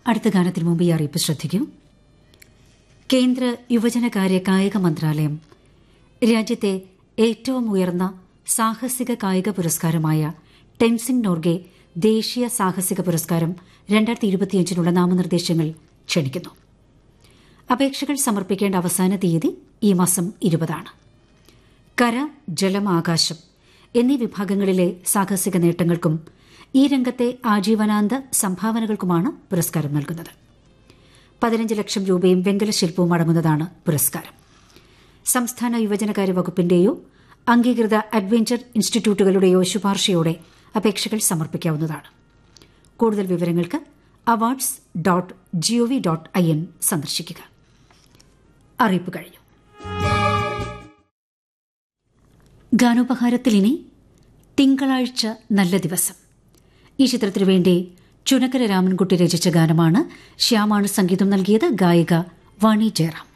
അടുത്ത ഗാനത്തിന് മുമ്പ് ഈ അറിയിപ്പ് ശ്രദ്ധിക്കൂ കേന്ദ്ര യുവജനകാര്യ കായിക മന്ത്രാലയം രാജ്യത്തെ ഏറ്റവും ഉയർന്ന സാഹസിക കായിക പുരസ്കാരമായ ടെൻസിംഗ് നോർഗെ ദേശീയ സാഹസിക പുരസ്കാരം രണ്ടായിരത്തി ഇരുപത്തിയഞ്ചിനുള്ള നാമനിർദ്ദേശങ്ങൾ ക്ഷണിക്കുന്നു അപേക്ഷകൾ സമർപ്പിക്കേണ്ട അവസാന തീയതി ഈ മാസം ഇരുപതാണ് കര ജലം ആകാശം എന്നീ വിഭാഗങ്ങളിലെ സാഹസിക നേട്ടങ്ങൾക്കും ഈ രംഗത്തെ ആജീവനാന്ത സംഭാവനകൾക്കുമാണ് പുരസ്കാരം നൽകുന്നത് പതിനഞ്ച് ലക്ഷം രൂപയും വെങ്കല ശില്പവും അടങ്ങുന്നതാണ് പുരസ്കാരം സംസ്ഥാന യുവജനകാര്യ വകുപ്പിന്റെയോ അംഗീകൃത അഡ്വഞ്ചർ ഇൻസ്റ്റിറ്റ്യൂട്ടുകളുടെയോ ശുപാർശയോടെ അപേക്ഷകൾ സമർപ്പിക്കാവുന്നതാണ് കൂടുതൽ വിവരങ്ങൾക്ക് awards dot GOV dot I N സന്ദർശിക്കുക അറിയിപ്പ് കഴിഞ്ഞു ഗാനോപഹാരത്തിൽ ഇനി തിങ്കളാഴ്ച നല്ല ദിവസം ഈ ചിത്രത്തിനു വേണ്ടി ചുനക്കര രാമൻകുട്ടി രചിച്ച ഗാനമാണ് ശ്യാമാണ് സംഗീതം നൽകിയത് ഗായിക വാണി ജയറാം